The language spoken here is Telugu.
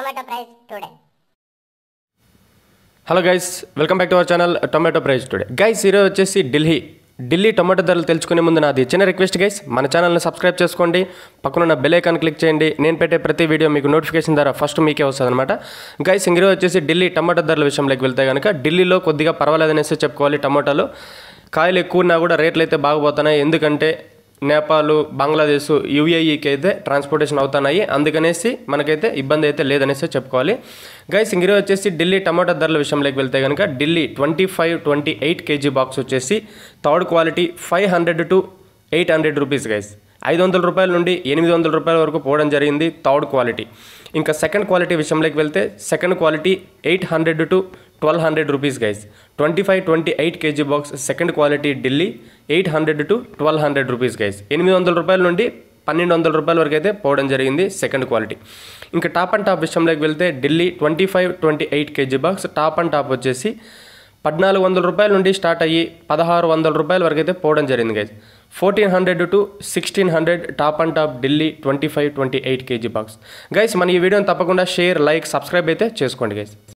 tomato price today. Hello guys welcome back to our channel tomato price today guys ఈరోజు వచ్చేసి ఢిల్లీ ఢిల్లీ టొమాటో ధరలు తెలుసుకునే ముందు నాది చిన్న రిక్వెస్ట్ గైస్ మన ఛానల్ని సబ్స్క్రైబ్ చేసుకోండి పక్కనున్న బెల్ ఐకాన్ క్లిక్ చేయండి నేను పెట్టే ప్రతి వీడియో మీకు నోటిఫికేషన్ ద్వారా ఫస్ట్ మీకే వస్తుంది అనమాట గైస్ ఈరోజు వచ్చేసి ఢిల్లీ టమాటో ధరల విషయంలోకి వెళ్తే కనుక ఢిల్లీలో కొద్దిగా పర్వాలేదనేసి చెప్పుకోవాలి టమాటాలు కాయలు ఎక్కువ ఉన్నా కూడా రేట్లు అయితే బాగుపోతున్నాయి ఎందుకంటే నేపాల్ బంగ్లాదేశ్ యూఏఈకి అయితే ట్రాన్స్పోర్టేషన్ అవుతున్నాయి అందుకనేసి మనకైతే ఇబ్బంది అయితే లేదనేసి చెప్పుకోవాలి గైస్ ఇంగిరి వచ్చేసి ఢిల్లీ టమాటా ధరల విషయంలోకి వెళ్తే కనుక Delhi twenty five twenty eight KG box వచ్చేసి third quality five hundred to eight hundred rupees guys ఐదు వందల రూపాయల నుండి ఎనిమిది వందల రూపాయల వరకు పోవడం జరిగింది థర్డ్ క్వాలిటీ ఇంకా సెకండ్ క్వాలిటీ విషయంలోకి వెళ్తే second quality eight hundred to twelve hundred rupees guys twenty five twenty eight KG box second quality Delhi eight hundred to twelve hundred rupees guys ఎనిమిది వందల రూపాయల నుండి పన్నెండు వందల రూపాయల వరకు అయితే పోవడం జరిగింది సెకండ్ క్వాలిటీ ఇంకా టాప్ అండ్ టాప్ విషయంలోకి వెళ్తే Delhi twenty five twenty eight KG box top and top వచ్చేసి పద్నాలుగు వందల రూపాయల నుండి స్టార్ట్ అయ్యి పదహారు వందల రూపాయల వరకు అయితే పోవడం జరిగింది guys fourteen hundred to sixteen hundred top and top Delhi twenty five twenty eight KG box guys మన ఈ వీడియోని తప్పకుండా షేర్ లైక్ సబ్స్క్రైబ్ అయితే చేసుకోండి గైస్